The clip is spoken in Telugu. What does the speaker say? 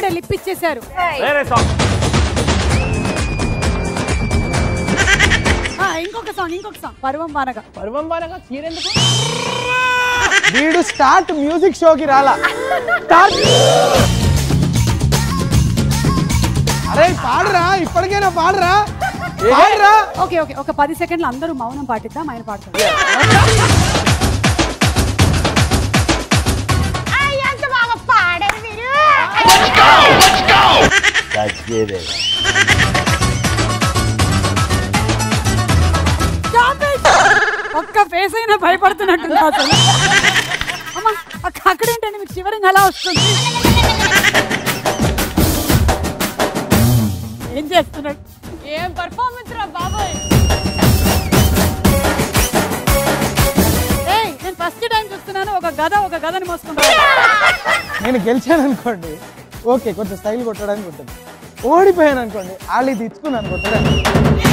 అప్పుడే లిప్ ఇచ్చేశారు వేరే సాంగ్ ఆ, ఇంకొక సాంగ్ ఇంకొక సాంగ్ పర్వం వానగా పర్వం బాగా చీరెందుకు వీడు స్టార్ట్ మ్యూజిక్ షోకి రాలా స్టార్ట్ అరే పాడరా ఇప్పటికైనా పాడరా పాడరా ఓకే ఓకే ఒక పది సెకండ్లు అందరూ మౌనం పాటిద్దాం ఆయన పాడతారు ఎంత బాగా పాడారు మీరు Stop it! ఒక్క ఫేస్ అయినా భయపడుతున్నట్టుంది అసలు అమ్మా అక్క అక్కడేంటండి మీకు చివరింగ్ అలా వస్తుంది ఏం చేస్తున్నాడు ఏం పర్ఫార్మెన్స్ రా బాబాయ్ ఏయ్ నేను ఫస్ట్ టైం చూస్తున్నాను ఒక గద ఒక గదని మోసుకుంటాను నేను గెలిచాను అనుకోండి ఓకే కొంచెం స్టైల్ కొట్టడానికి ఉంటుంది ఓడిపోయాను అనుకోండి వాళ్ళు ఇది ఇచ్చుకున్నాను కొట్టడానికి